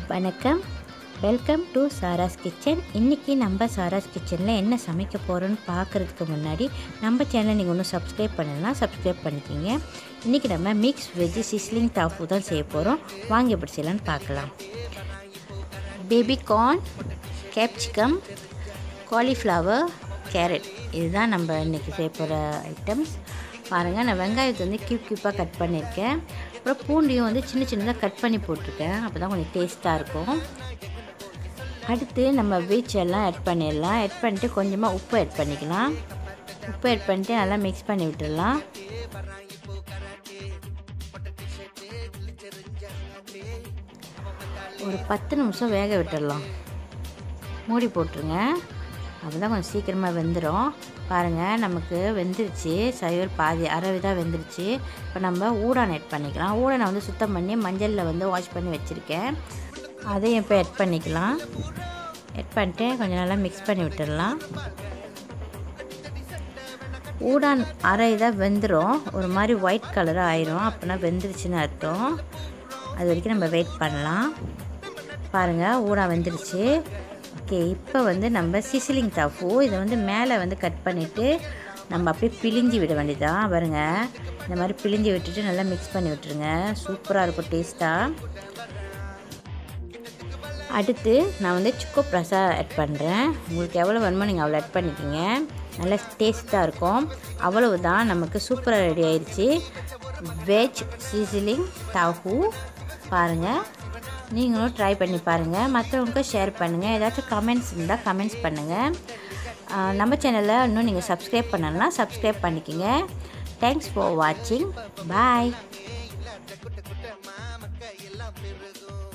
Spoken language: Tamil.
வணக்கம் வெல்கம் டு சாராஸ் கிச்சன் இன்றைக்கி நம்ம சாராஸ் கிச்சனில் என்ன சமைக்க போகிறோன்னு பார்க்குறதுக்கு முன்னாடி நம்ம சேனலை நீங்கள் ஒன்றும் சப்ஸ்கிரைப் பண்ணலாம் சப்ஸ்கிரைப் பண்ணிக்கிங்க இன்றைக்கி நம்ம மிக்ஸ் வெஜ்ஜி சிஸ்லிங் டாஃபு தான் செய்ய போகிறோம் வாங்கி எப்படி செய்யலான்னு பார்க்கலாம் baby corn capsicum cauliflower carrot இதுதான் நம்ம இன்றைக்கி செய்ய போகிற ஐட்டம்ஸ் பாருங்கள் நான் வெங்காயத்தை வந்து கியூப் கியூப்பாக கட் பண்ணியிருக்கேன் அப்புறம் பூண்டையும் வந்து சின்ன சின்னதாக கட் பண்ணி போட்டிருக்கேன் அப்போ தான் கொஞ்சம் டேஸ்ட்டாக இருக்கும் அடுத்து நம்ம பீச் எல்லாம் ஆட் பண்ணிடலாம் ஆட் பண்ணிட்டு கொஞ்சமாக உப்பு ஆட் பண்ணிக்கலாம் உப்பு ஆட் பண்ணிட்டு நல்லா மிக்ஸ் பண்ணி விட்டுடலாம் ஒரு பத்து நிமிஷம் வேக விட்டுடலாம் மூடி போட்டுருங்க அப்போ தான் கொஞ்சம் சீக்கிரமாக வெந்துடும் பாருங்கள் நமக்கு வெந்துருச்சு சைவர் பாதி அரை விதம் வெந்துருச்சு இப்போ நம்ம ஊடான் ஆட் பண்ணிக்கலாம் ஊடானை வந்து சுத்தம் பண்ணி மஞ்சளில் வந்து வாஷ் பண்ணி வச்சுருக்கேன் அதையும் இப்போ ஆட் பண்ணிக்கலாம் ஆட் பண்ணிட்டு கொஞ்சம் நல்லா மிக்ஸ் பண்ணி விட்டுடலாம் ஊடான் அரை இதாக வெந்துடும் ஒரு மாதிரி ஒயிட் கலராக ஆயிரும் அப்போனா வெந்துருச்சுன்னு அர்த்தம் அது வரைக்கும் நம்ம வெயிட் பண்ணலாம் பாருங்கள் ஊடா வெந்துருச்சு ஓகே இப்போ வந்து நம்ம சிசிலிங் டாஃபு இதை வந்து மேலே வந்து கட் பண்ணிவிட்டு நம்ம அப்படியே பிழிஞ்சு விட வேண்டியதான் பாருங்க இந்த மாதிரி பிழிஞ்சு விட்டுட்டு நல்லா மிக்ஸ் பண்ணி விட்டுருங்க சூப்பராக இருக்கும் டேஸ்ட்டாக அடுத்து நான் வந்து சுக்கோ பிரசா ஆட் பண்ணுறேன் உங்களுக்கு எவ்வளோ வேணுமோ நீங்கள் அவ்வளோ ஆட் பண்ணிக்கிங்க நல்லா டேஸ்ட்டாக இருக்கும் அவ்வளவு தான் நமக்கு சூப்பராக ரெடி ஆயிடுச்சு வெஜ் சீசிலிங் டாஹூ பாருங்கள் நீங்களும் ட்ரை பண்ணி பாருங்கள் மற்றவங்களுக்கு ஷேர் பண்ணுங்கள் ஏதாச்சும் கமெண்ட்ஸ் இருந்தால் கமெண்ட்ஸ் பண்ணுங்கள் நம்ம சேனலில் இன்னும் நீங்கள் சப்ஸ்கிரைப் பண்ணலாம் சப்ஸ்கிரைப் பண்ணிக்கோங்க தேங்க்ஸ் ஃபார் வாட்சிங் பாய்